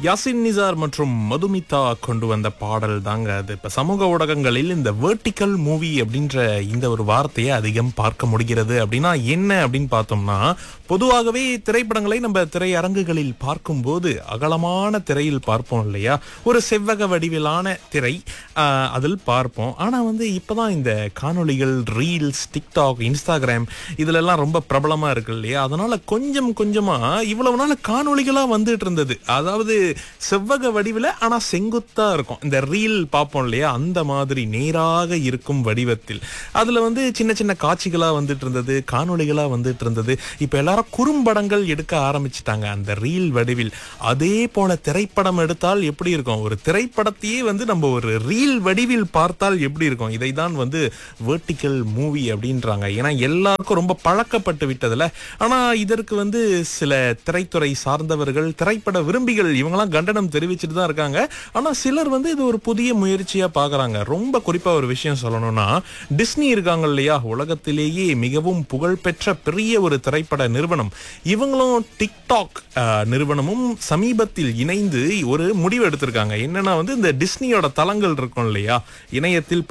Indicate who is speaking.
Speaker 1: யாசின் நிசார் மற்றும் மதுமிதா கொண்டு வந்த பாடல் தாங்க அது இப்ப சமூக ஊடகங்களில் இந்த வெர்டிக்கல் மூவி அப்படின்ற இந்த ஒரு வார்த்தையை அதிகம் பார்க்க முடிகிறது அப்படின்னா என்ன அப்படின்னு பார்த்தோம்னா பொதுவாகவே திரைப்படங்களை நம்ம திரையரங்குகளில் பார்க்கும்போது அகலமான திரையில் பார்ப்போம் இல்லையா ஒரு செவ்வக வடிவிலான திரை ஆஹ், அதில் பார்ப்போம் ஆனா வந்து இப்பதான் இந்த காணொளிகள் ரீல்ஸ் டிக்டாக் இன்ஸ்டாகிராம் இதுல எல்லாம் ரொம்ப பிரபலமா இருக்கு இல்லையா அதனால கொஞ்சம் கொஞ்சமா இவ்வளவு நாள் காணொளிகளா வந்துட்டு இருந்தது அதாவது செவ்வக வடிவில் ஆனா செங்குத்தா இருக்கும் இந்த ரீல் பார்ப்போம் இல்லையா அந்த மாதிரி நேராக இருக்கும் வடிவத்தில் அதுல வந்து சின்ன சின்ன காட்சிகளா வந்துட்டு இருந்தது காணொளிகளா வந்துட்டு இருந்தது இப்ப எல்லாரும் குறும்படங்கள் எடுக்க ஆரம்பிச்சிட்டாங்க அந்த ரீல் வடிவில் அதே போல திரைப்படம் எடுத்தால் எப்படி இருக்கும் ஒரு திரைப்படத்தையே வந்து நம்ம ஒரு ரீல் வடிவில் பார்த்தால் எப்படி இருக்கும் இதை தான் வந்து வெர்டிக்கல் மூவி அப்படின்றாங்க ஏன்னா எல்லாருக்கும் ரொம்ப பழக்கப்பட்டு விட்டதுல ஆனா இதற்கு வந்து சில திரைத்துறை சார்ந்தவர்கள் திரைப்பட விரும்பிகள் இவங்கெல்லாம் கண்டனம் தெரிவிச்சுட்டு தான் இருக்காங்க ஆனா சிலர் வந்து இது ஒரு புதிய முயற்சியா பாக்குறாங்க ரொம்ப குறிப்பா ஒரு விஷயம் சொல்லணும்னா டிஸ்னி இருக்காங்க இல்லையா உலகத்திலேயே மிகவும் புகழ்பெற்ற பெரிய ஒரு திரைப்பட நிறுவனம் இவங்களும் டிக்டாக் அஹ், நிறுவனமும் சமீபத்தில் இணைந்து ஒரு முடிவு எடுத்திருக்காங்க என்னன்னா வந்து இந்த டிஸ்னியோட தளங்கள் இருக்கும் இல்லையா இணையத்தில்